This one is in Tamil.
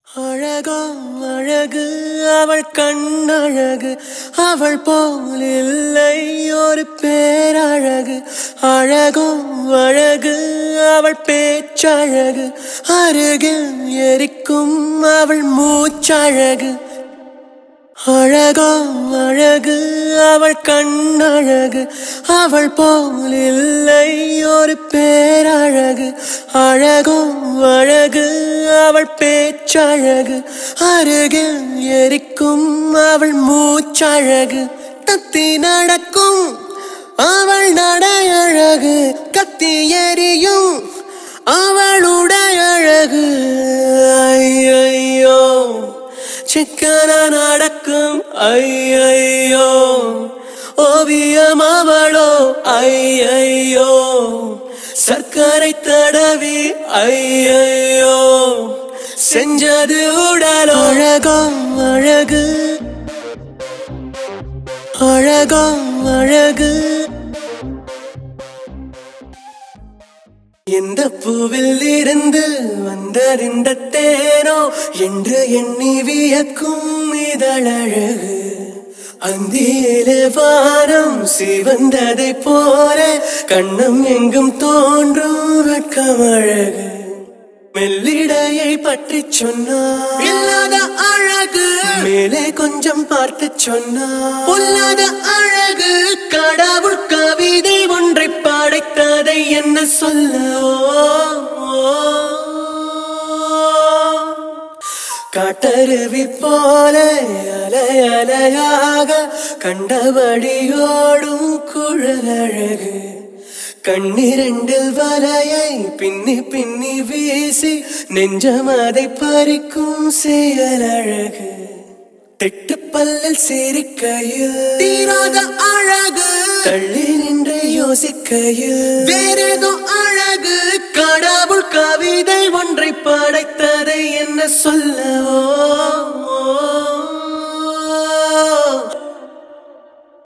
அழகோ அழகு அவள் கண்ணழகு அவள் போல் இல்லை ஒரு பேரழகு அழகோ அழகு அவள் பேச்சழகு அருகில் எரிக்கும் அவள் மூச்சழகு அழகோ அழகு அவள் கண்ணழகு அவள் போல் இல்லை ஒரு பேரழகு அழகோ அழகு அவள் பேச்சழகு அருகில் எரிக்கும் அவள் மூச்சழகு தத்தி நடக்கும் அவள் நடையழகு கத்தி எரியும் அவளுடைய அழகு ஐயையோ சிக்கன நடக்கும் ஐயையோ ஓவியம் அவளோ ஐயையோ சர்க்கரை தடவி ஐயையோ செஞ்சது உடலோ அழகோ அழகு அழகோ அழகு எந்த பூவில் இருந்து வந்தறிந்த தேனோ என்று எண்ணி வியக்கும் இதழழகு அந்தியிலே வானம் சிவந்ததை போல கண்ணம் எங்கும் தோன்றும் வெட்கமழகு மெல்லிடையை பற்றி சொன்னார் இல்லாத அழகு மேலே கொஞ்சம் பார்த்து சொன்னார் பொல்லாத அழகு கடவுள் கவிதை ஒன்றை படைத்ததை என்ன சொல்ல காட்டருவி போல அலை அலையாக கண்டபடியோடும் குழலழகு கண்ணிரண்டில் வலையை பின்னி பின்னி வீசி நெஞ்சம் அதை பறிக்கும் செயலழகு திட்டு பல்லில் சிரிக்கையில் தீராத அழகு தள்ளி நின்று யோசிக்கையில் வேறேதோ அழகு கடவுள் கவிதை ஒன்றை படைத்ததை என்ன சொல்லவோ